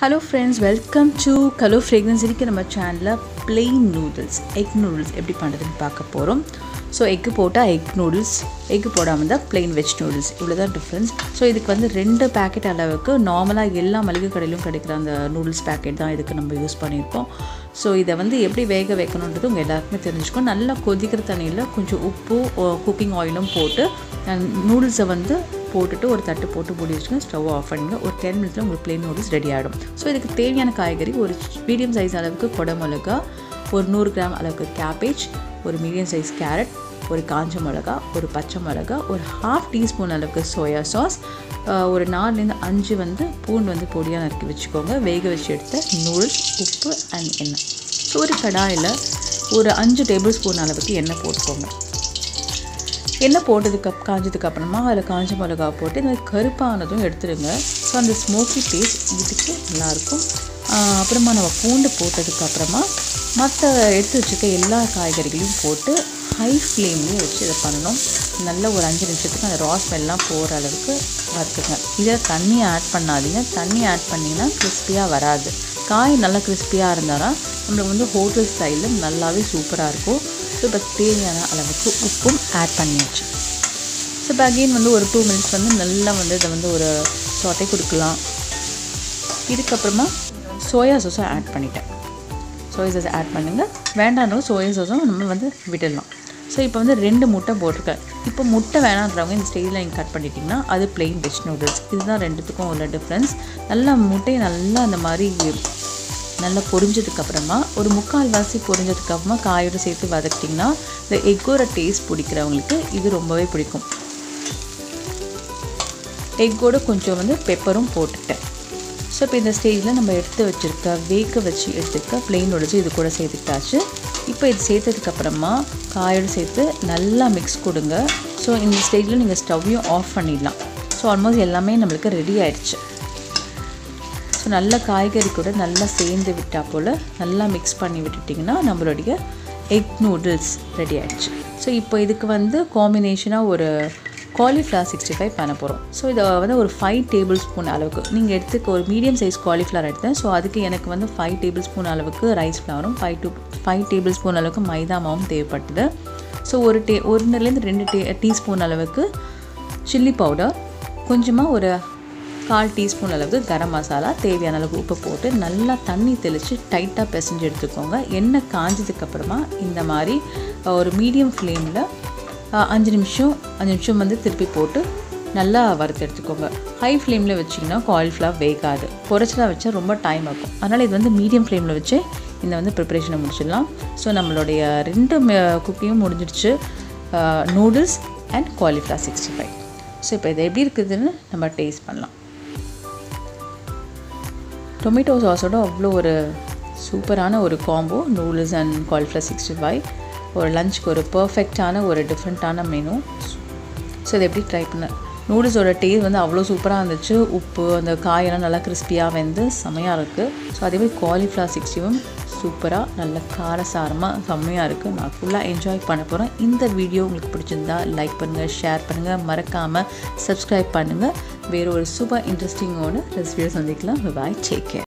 hello friends welcome to கலோ fragrance இன்றைக்கி நம்ம சேனலில் plain நூடுல்ஸ் எக் நூடுல்ஸ் எப்படி பண்ணுறதுன்னு பார்க்க போகிறோம் ஸோ எக்கு போட்டால் எக் நூடுல்ஸ் எக்கு போடாமல் தான் plain வெஜ் நூடுல்ஸ் இவ்வளோ தான் டிஃப்ரென்ஸ் ஸோ இதுக்கு வந்து ரெண்டு பேக்கெட் அளவுக்கு நார்மலாக எல்லா மளிகை கடையிலும் கிடைக்கிற அந்த நூடுல்ஸ் பேக்கெட் தான் இதுக்கு நம்ம யூஸ் பண்ணியிருக்கோம் ஸோ இதை வந்து எப்படி வேக வைக்கணுன்றது உங்கள் எல்லாருக்குமே தெரிஞ்சுக்கணும் நல்லா கொதிக்கிற தண்ணியில் கொஞ்சம் உப்பு குக்கிங் ஆயிலும் போட்டு நூடுல்ஸை வந்து போட்டுட்டு ஒரு தட்டு போட்டு மூடி வச்சுங்க ஸ்டவ் ஆஃப் பண்ணுங்க ஒரு டென் மினிட்ஸில் உங்களுக்கு பிளேன் நூடுல்ஸ் ரெடி ஆகிடும் ஸோ இதுக்கு தேவையான காய்கறி ஒரு மீடியம் சைஸ் அளவுக்கு குடமிளகா ஒரு நூறு கிராம் அளவுக்கு கேபேஜ் ஒரு மீடியம் சைஸ் கேரட் ஒரு காஞ்ச மிளகா ஒரு பச்சை மிளகா ஒரு ஹாஃப் டீஸ்பூன் அளவுக்கு சோயா சாஸ் ஒரு நாலுலேருந்து அஞ்சு வந்து பூண்டு வந்து பொடியாக நறுக்கி வச்சுக்கோங்க வேக வச்சு எடுத்த நூடுல்ஸ் உப்பு அண்ட் எண்ணெய் ஸோ ஒரு கடாயில் ஒரு அஞ்சு டேபிள் ஸ்பூன் அளவுக்கு எண்ணெய் போட்டுக்கோங்க எண்ணெய் போட்டதுக்கு அப் காஞ்சதுக்கு அப்புறமா அதில் காஞ்ச மிளகா போட்டு இந்த மாதிரி கருப்பானதும் எடுத்துடுங்க ஸோ அந்த ஸ்மோக்கி டேஸ்ட் இதுக்கு நல்லாயிருக்கும் அப்புறமா நம்ம பூண்டு போட்டதுக்கு அப்புறமா மற்ற எடுத்து வச்சுக்க எல்லா காய்கறிகளையும் போட்டு ஹை ஃப்ளேம்லேயே வச்சு இதை பண்ணணும் நல்ல ஒரு அஞ்சு நிமிஷத்துக்கு அந்த ரா ஸ்மெல்லாம் போகிற அளவுக்கு வறுத்துங்க இதில் தண்ணி ஆட் பண்ணாதீங்க தண்ணி ஆட் பண்ணிங்கன்னா கிறிஸ்பியாக வராது காய் நல்லா கிறிஸ்பியாக இருந்தால் தான் நம்மளுக்கு வந்து ஹோட்டல் ஸ்டைலில் நல்லாவே சூப்பராக இருக்கும் ஸோ இப்போ தேவையான அளவுக்கு உப்பும் ஆட் பண்ணியாச்சு ஸோ இப்போ அகெயின் வந்து ஒரு டூ மினிட்ஸ் வந்து நல்லா வந்து இதை வந்து ஒரு சொட்டை கொடுக்கலாம் இதுக்கப்புறமா சோயா சாஸும் ஆட் பண்ணிட்டேன் சோயா சாஸ் ஆட் பண்ணுங்கள் வேண்டாம்னாலும் சோயா சாஸும் நம்ம வந்து விட்டுடலாம் ஸோ இப்போ வந்து ரெண்டு முட்டை போட்டிருக்கேன் இப்போ முட்டை வேணான்றவங்க இந்த ஸ்டேஜில் நீங்கள் கட் பண்ணிட்டீங்கன்னா அது பிளெயின் வெஜ் நூடுல்ஸ் இதுதான் ரெண்டுத்துக்கும் உள்ள டிஃப்ரென்ஸ் நல்லா முட்டையை நல்லா அந்த மாதிரி நல்லா பொரிஞ்சதுக்கப்புறமா ஒரு முக்கால் வாசி பொரிஞ்சதுக்கப்புறமா காயோடு சேர்த்து வதக்கிட்டிங்கன்னா இந்த எக்கோட டேஸ்ட் பிடிக்கிறவங்களுக்கு இது ரொம்பவே பிடிக்கும் எக்கோட கொஞ்சம் வந்து பெப்பரும் போட்டுட்டேன் ஸோ இப்போ இந்த ஸ்டேஜில் நம்ம எடுத்து வச்சுருக்க வேக்க வச்சு எடுத்துக்க பிளெயின் நூடுல்ஸ் இது கூட சேர்த்துக்கிட்டாச்சு இப்போ இது சேர்த்ததுக்கப்புறமா காயோடு சேர்த்து நல்லா மிக்ஸ் கொடுங்க ஸோ இந்த ஸ்டேஜில் நீங்கள் ஸ்டவ்வையும் ஆஃப் பண்ணிடலாம் ஸோ ஆல்மோஸ்ட் எல்லாமே நம்மளுக்கு ரெடி ஆயிடுச்சு ஸோ நல்ல காய்கறி கூட நல்லா சேர்ந்து விட்டால் போல் நல்லா மிக்ஸ் பண்ணி விட்டுட்டிங்கன்னா நம்மளுடைய எக் நூடுல்ஸ் ரெடி ஆகிடுச்சு ஸோ இப்போ இதுக்கு வந்து காம்பினேஷனாக ஒரு காலிஃப்ளவர் சிக்ஸ்டி ஃபைவ் பண்ண போகிறோம் ஸோ இதை வந்து ஒரு ஃபைவ் டேபிள் ஸ்பூன் அளவுக்கு நீங்கள் எடுத்துக்க ஒரு மீடியம் சைஸ் காலிஃப்ளவர் எடுத்தேன் ஸோ அதுக்கு எனக்கு வந்து ஃபைவ் டேபிள் ஸ்பூன் அளவுக்கு ரைஸ் ஃப்ளவரும் five two five tablespoon அளவுக்கு மைதா மாவும் தேவைப்பட்டது ஸோ ஒரு டே ஒன்றுலேருந்து ரெண்டு டே டீஸ்பூன் அளவுக்கு சில்லி பவுடர் கொஞ்சமாக ஒரு கால் டீஸ்பூன் அளவுக்கு கரம் மசாலா தேவையான அளவுக்கு உப்பு போட்டு நல்லா தண்ணி தெளித்து டைட்டாக பிசைஞ்சு எடுத்துக்கோங்க எண்ணெய் காஞ்சதுக்கப்புறமா இந்த மாதிரி ஒரு மீடியம் ஃப்ளேமில் அஞ்சு நிமிஷம் அஞ்சு நிமிஷம் வந்து திருப்பி போட்டு நல்லா வறுத்து எடுத்துக்கோங்க ஹை ஃப்ளேமில் வச்சிங்கன்னா காலிஃப்ளவர் வேகாது குறைச்சலாக வச்சா ரொம்ப டைம் ஆகும் அதனால் இது வந்து மீடியம் ஃப்ளேமில் வச்சு இந்த வந்து ப்ரிப்பரேஷனை முடிச்சிடலாம் ஸோ நம்மளுடைய ரெண்டு குக்கிங்கும் முடிஞ்சிடுச்சு noodles and cauliflower sixty five so இப்போ இது எப்படி இருக்குதுன்னு நம்ம டேஸ்ட் பண்ணலாம் டொமேட்டோ சாஸோட அவ்வளோ ஒரு சூப்பரான ஒரு combo noodles and cauliflower sixty five ஒரு லஞ்சுக்கு ஒரு பர்ஃபெக்டான ஒரு டிஃப்ரெண்ட்டான மெனு ஸோ இதை எப்படி ட்ரை பண்ண நூடுல்ஸோட டேஸ்ட் வந்து அவ்வளோ சூப்பராக இருந்துச்சு உப்பு அந்த காயெல்லாம் நல்லா கிறிஸ்பியாக வெந்து செம்மையாக இருக்குது ஸோ அதேமாதிரி காலிஃப்ளவர் சிக்ஸ்டியும் சூப்பராக நல்ல காரசாரமாக செம்மையாக இருக்குது நான் ஃபுல்லாக என்ஜாய் பண்ண போகிறேன் இந்த வீடியோ உங்களுக்கு பிடிச்சிருந்தா லைக் பண்ணுங்கள் ஷேர் பண்ணுங்கள் மறக்காமல் சப்ஸ்கிரைப் பண்ணுங்கள் வேறு ஒரு சூப்பர் இன்ட்ரெஸ்டிங்கோட ரெசிபியை சந்திக்கலாம் பாய் டேக் கேர்